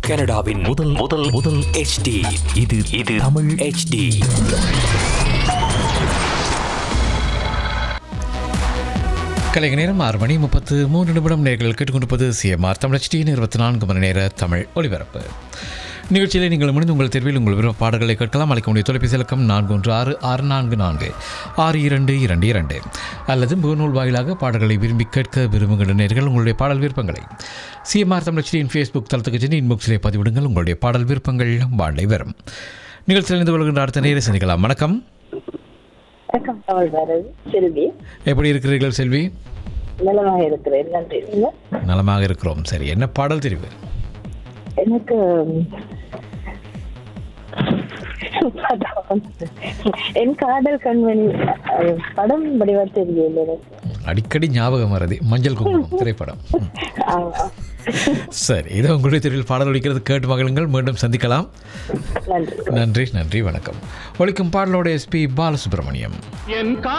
கனடாவின் முதல் முதல் முதல் HD இது இது தமிழ் HD கலைஞர் நேரம் ஆறு மணி முப்பத்து மூன்று நிமிடம் நேர்கள் கேட்டுக்கொண்டிருப்பது சிஎம்ஆர் தமிழ் டியின் இருபத்தி நான்கு மணி நேர தமிழ் ஒலிபரப்பு நிகழ்ச்சியில் நீங்கள் முடிந்து உங்கள் தேர்வில் உங்கள் விருப்ப பாடல்களை கேட்கலாம் அழைக்க முடிய தொலைபேசி இலக்கம் நான்கு ஒன்று ஆறு ஆறு நான்கு நான்கு ஆறு இரண்டு இரண்டு இரண்டு அல்லது முகநூல் வாயிலாக பாடல்களை விரும்பி கேட்க விரும்புகின்ற நேர்கள் உங்களுடைய பாடல் விருப்பங்களை சிஎம்ஆர் தமிழ் டியின் ஃபேஸ்புக் தளத்துக்கு சென்று இன்பாக்ஸிலே பதிவிடுங்கள் உங்களுடைய பாடல் விருப்பங்கள் வாழை வரும் நிகழ்ச்சியில் இணைந்து கொள்கின்ற அடுத்த நேரை சந்திக்கலாம் வணக்கம் வணக்கம் தமிழ் பாரதி செல்வி எப்படி இருக்கிறீர்கள் செல்வி நலமாக இருக்கிறேன் நன்றி நீங்க? நலமாக இருக்கிறோம் சரி என்ன பாடல் தெரிவு எனக்கு ம், படம். என் காதல் கண்மணி அஹ், படம் வடிவா தெரியல எனக்கு அடிக்கடி ஞாபகம் வருது மஞ்சள் குங்குமம் திரைப்படம் ம். ஆமா. சரி இது உங்களுடைய தெருவில் பாடல் ஒலிக்கிறது கேட்டு மகளுங்கள் மீண்டும் சந்திக்கலாம் நன்றி நன்றி நன்றி வணக்கம் ஒலிக்கும் பாடலோட எஸ்பி பாலசுப்ரமணியம் என் கா